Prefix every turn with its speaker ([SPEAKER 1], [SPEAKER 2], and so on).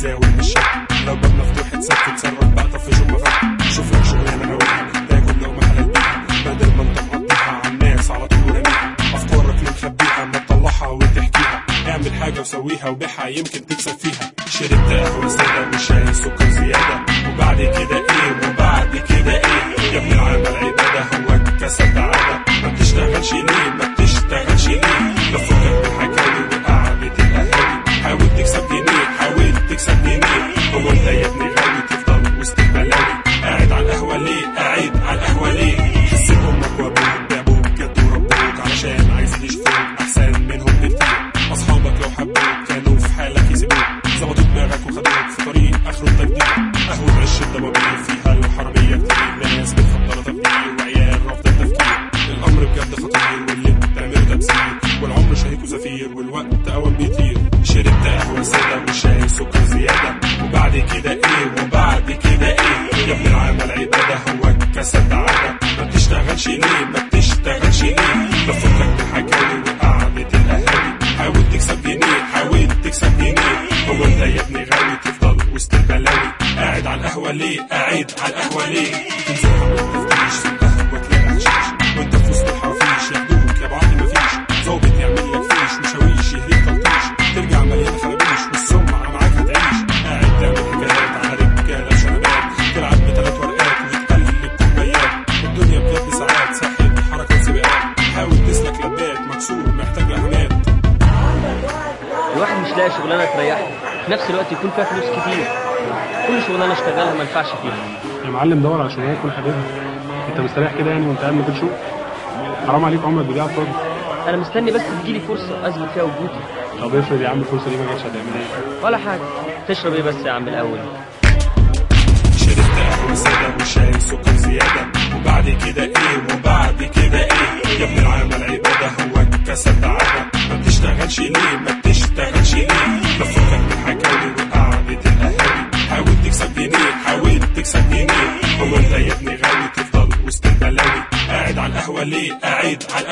[SPEAKER 1] تزاول بالشك لو باب مفتوح اتسك تصرف بقى طفي شوف مفك شوف لك شغلانه هويها تاكل لقمه حلال بيها بدل ما انت مقضيها على الناس على طول رميها افكارك اللي مخبيها ما تطلعها وتحكيها اعمل حاجه وسويها وبيعها يمكن تكسب فيها شربت قهوه ساده وشاي سكر زياده وبعد كده ايه وبعد كده ايه يا ابن العمل عباده هو كسب عاده ما بتشتغلش ليه ما بتشتغلش ليه لا فكك بالحكاوي وقعدة الاهالي حاول تكسب جنيه حاول تكسب جنيه هو انت يا ابني غاوي تفضل وسط البلاوي قاعد على القهوه ليه قاعد على القهوه ليه حسيت امك وابوك جابوك جدوا ربوك علشان عايز تعيش فوق احسن منهم بكتير اصحابك لو حبوك كانوا في حالك يسيبوك ظبطوا دماغك وخدوك في طريق اخره التجديد قهوه عش الدوامير فيها الحراميه كتير ناس بتفضل تفكير وعيال رافضه التفكير الامر بجد خطير واللي بتعمله ده بسير والعمر شهيق وزفير والوقت اوام بيطير شربت قهوه ساده وشاي سكر زياده وبعد كده ايه وبعد كده ايه يا ابن العمل عباده هو كسب عاده ما بتشتغلش ليه ما بتشتغلش ليه بفكك بالحكاوي وقعدة الاهالي حاول تكسب جنيه حاول تكسب جنيه هو انت يا ابني غاوي تفضل وسط البلاوي قاعد على القهوه ليه قاعد على القهوه ليه تنزل ما تفتيش في القهوه تلاقي حشيش وانت في وسط الحرافيش ياخدوك يا بعض مفيش ظابط يعمل لك فيش وشاويش يهريك تلطيش ترجع مليان خرابيش والسمعه معاك هتعيش قاعد تعمل حكايات على رجاله شنبات تلعب بثلاث ورقات وتقلب كوبايات الدنيا بجد ساعات ساحب حركه سباقات حاول تسلك لبات مكسور محتاج رهانات
[SPEAKER 2] الواحد مش لاقي شغلانه تريحه في نفس الوقت يكون فيها فلوس كتير كل شغلانه اشتغلها ما ينفعش فيها
[SPEAKER 3] يا معلم دور على شغلانه تكون حاببها انت مستريح كده يعني وانت قاعد من غير شغل حرام عليك عمرك بيضيع على الفاضي
[SPEAKER 2] انا مستني بس تجيلي فرصه اثبت فيها وجودي
[SPEAKER 3] طب افرض يا عم الفرصه دي ما جاتش هتعمل ايه؟
[SPEAKER 2] ولا حاجه تشرب ايه بس يا عم الاول
[SPEAKER 1] شربت قهوة سادة وشاي سكر زيادة وبعد كده ايه وبعد كده ايه يا ابن العمل عبادة هو كسب عادة ما بتشتغلش ليه ما بتشتغلش ليه بفكك بالحكاوي وقعدة الاهالي حاول تكسب جنيه حاول تكسب جنيه هو انت يا ابني غاوي تفضل وسط البلاوي قاعد على القهوة ليه قاعد على